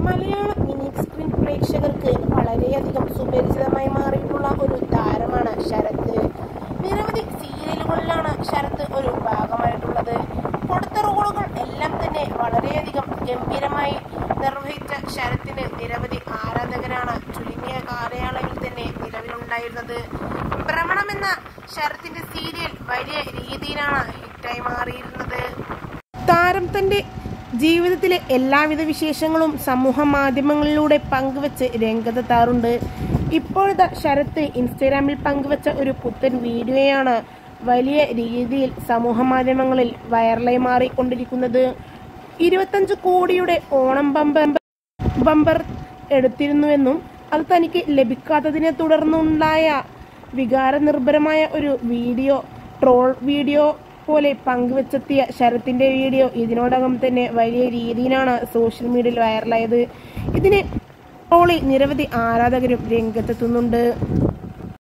മലയാള mini screen പ്രേക്ഷകർക്ക് വളരെയധികം സുപരിചിതമായി മാറിയിട്ടുള്ള ഒരു താരമാണ് ശരത് നിരവധി സീരിയലുകളിലാണ് ശരത് ഒരു ഭാഗമായിട്ടുള്ളത് കൊടുത്ത റോളുകൾ എല്ലാം തന്നെ വളരെയധികം ഗംഭീരമായി നിർവഹിച്ച ശരത്തിന് നിരവധി ആരാധകരാണ് ചുരുങ്ങിയ കാലയളവിൽ തന്നെ നിലവിലുണ്ടായിരുന്നത് ഭ്രമണം എന്ന ശരത്തിന്റെ സീരിയൽ വലിയ രീതിയിലാണ് ഹിറ്റായി മാറിയിരുന്നത് താരം തന്റെ ജീവിതത്തിലെ എല്ലാവിധ വിശേഷങ്ങളും സമൂഹ മാധ്യമങ്ങളിലൂടെ പങ്കുവച്ച് രംഗത്തെത്താറുണ്ട് ഇപ്പോഴത്തെ ശരത്ത് ഇൻസ്റ്റാഗ്രാമിൽ പങ്കുവച്ച ഒരു പുത്തൻ വീഡിയോയാണ് വലിയ രീതിയിൽ സമൂഹ മാധ്യമങ്ങളിൽ വൈറലായി മാറിക്കൊണ്ടിരിക്കുന്നത് ഇരുപത്തഞ്ച് കോടിയുടെ ഓണം ബമ്പർ ബമ്പർ എടുത്തിരുന്നുവെന്നും അത് തനിക്ക് ലഭിക്കാത്തതിനെ തുടർന്നുണ്ടായ വികാരനിർഭരമായ ഒരു വീഡിയോ ട്രോൾ വീഡിയോ പോലെ പങ്കുവച്ചെത്തിയ ശരത്തിന്റെ വീഡിയോ ഇതിനോടകം തന്നെ വലിയ രീതിയിലാണ് സോഷ്യൽ മീഡിയയിൽ വൈറലായത് ഇതിന് ട്രോളി നിരവധി ആരാധകരും രംഗത്തെത്തുന്നുണ്ട്